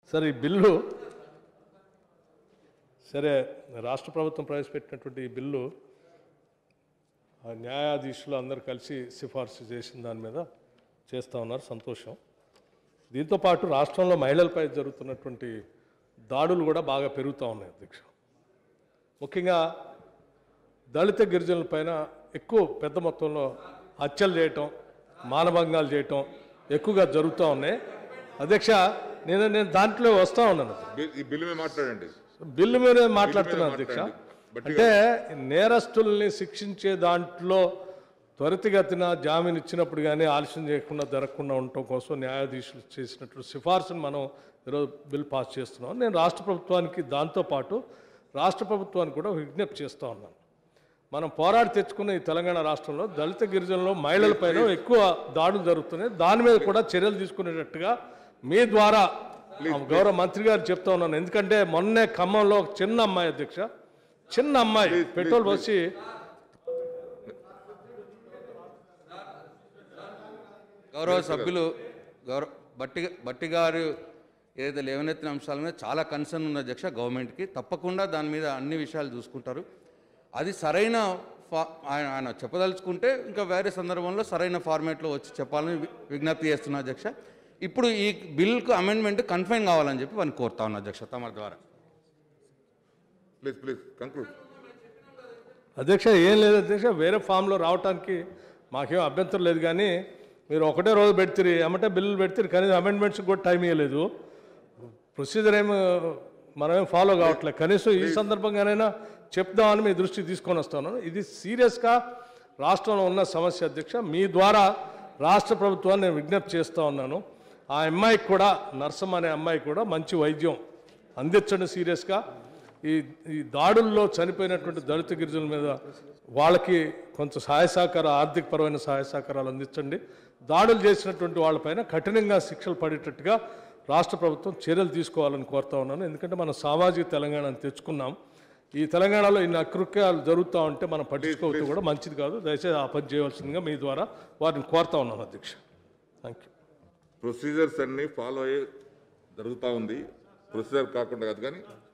సరే ఈ బిల్లు సరే రాష్ట్ర ప్రభుత్వం ప్రవేశపెట్టినటువంటి ఈ బిల్లు ఆ న్యాయాధీశులు అందరు కలిసి సిఫార్సు చేసిన దాని మీద చేస్తూ ఉన్నారు సంతోషం దీంతో పాటు రాష్ట్రంలో మహిళలపై జరుగుతున్నటువంటి దాడులు కూడా బాగా పెరుగుతూ ఉన్నాయి అధ్యక్ష ముఖ్యంగా దళిత గిరిజనుల పైన ఎక్కువ పెద్ద మొత్తంలో హత్యలు చేయటం మానభంగాలు చేయటం ఎక్కువగా జరుగుతూ ఉన్నాయి అధ్యక్ష నేను నేను దాంట్లో వస్తూ ఉన్నాను బిల్- ఈ బిల్లు మీద మాట్లాడండి బిల్లు మీద మాట్లాడుతున్నాను అధ్యక్ష మాట్లాడండి. బట్టి అంటే నేరస్తుల్ని శిక్షించే దాంట్లో త్వరితగతిన జామీన్ ఇచ్చినప్పుడు కానీ ఆలస్యం చేయకుండా జరగకుండా ఉండటం కోసం న్యాయాధీశులు చేసినట్లు సిఫార్సును మనం ఈరోజు బిల్ పాస్ చేస్తున్నాం నేను రాష్ట్ర ప్రభుత్వానికి దాంతోపాటు రాష్ట్ర ప్రభుత్వానికి కూడా విజ్ఞప్తి చేస్తూ ఉన్నాను మనం పోరాడి తెచ్చుకున్న ఈ తెలంగాణ రాష్ట్రంలో దళిత గిరిజనులు మహిళలపైన ఎక్కువ దాడులు జరుగుతున్నాయి దాని మీద కూడా చర్యలు తీసుకునేటట్టుగా మీ ద్వారా గౌరవ మంత్రి గారు చెప్తా ఉన్నాను ఎందుకంటే మొన్నే ఖమ్మంలో ఒక చిన్న అమ్మాయి అధ్యక్ష చిన్న అమ్మాయి Please, పెట్రోల్ please, పోసి గౌరవ సభ్యులు గౌరవ బట్టి బట్టి గారు ఏదైతే లేవనెత్తిన అంశాల మీద చాలా కన్సర్న్ ఉంది అధ్యక్ష గవర్నమెంట్కి తప్పకుండా దాని మీద అన్ని విషయాలు చూసుకుంటారు అది సరైన ఫా ఆయన ఆయన చెప్పదలుచుకుంటే ఇంకా వేరే సందర్భంలో సరైన ఫార్మేట్లో వచ్చి చెప్పాలని వి- విజ్ఞప్తి చేస్తున్నా అధ్యక్ష ఇప్పుడు ఈ బిల్కు అమెండ్మెంట్ కన్ఫైన్ కావాలని చెప్పి వారిని కోరుతా ఉన్నా అధ్యక్ష తమ ద్వారా ప్లీజ్ ప్లీజ్ కంక్లూడ్ అధ్యక్ష ఏం లేదు అధ్యక్ష వేరే ఫామ్లో రావడానికి మాకేం అభ్యంతరం లేదు కానీ మీరు ఒకటే రోజు పెడతారు ఏమంటే బిల్లులు పెడతారు కనీసం అమెండ్మెంట్స్ కూడా టైం ఇవ్వలేదు ప్రొసీజర్ ఏమి మనమేం ఫాలో కావట్లేదు కనీసం ఈ సందర్భంగానైనా చెప్దామని మీ దృష్టికి తీసుకొని వస్తాను ఇది సీరియస్గా రాష్ట్రంలో ఉన్న సమస్య అధ్యక్ష మీ ద్వారా రాష్ట్ర ప్రభుత్వాన్ని నేను విజ్ఞప్తి చేస్తూ ఉన్నాను ఆ అమ్మాయికి కూడా నర్సమ్మ అనే అమ్మాయికి కూడా మంచి వైద్యం అందించండి సీరియస్గా ఈ ఈ దాడుల్లో చనిపోయినటువంటి దళిత గిరిజనుల మీద వాళ్ళకి కొంచెం సహాయ సహకార ఆర్థికపరమైన సహాయ సహకారాలు అందించండి దాడులు చేసినటువంటి వాళ్ళపైన కఠినంగా శిక్షలు పడేటట్టుగా రాష్ట్ర ప్రభుత్వం చర్యలు తీసుకోవాలని కోరుతా ఉన్నాను ఎందుకంటే మనం సామాజిక తెలంగాణను తెచ్చుకున్నాం ఈ తెలంగాణలో ఇన్ని అకృత్యాలు జరుగుతూ ఉంటే మనం పట్టించుకోవద్దు కూడా మంచిది కాదు దయచేసి ఆ పని చేయవలసిందిగా మీ ద్వారా వారిని కోరుతా ఉన్నాను అధ్యక్ష థ్యాంక్ యూ ప్రొసీజర్స్ అన్ని ఫాలో అయ్యే జరుగుతూ ఉంది ప్రొసీజర్ కాకుండా కాదు కానీ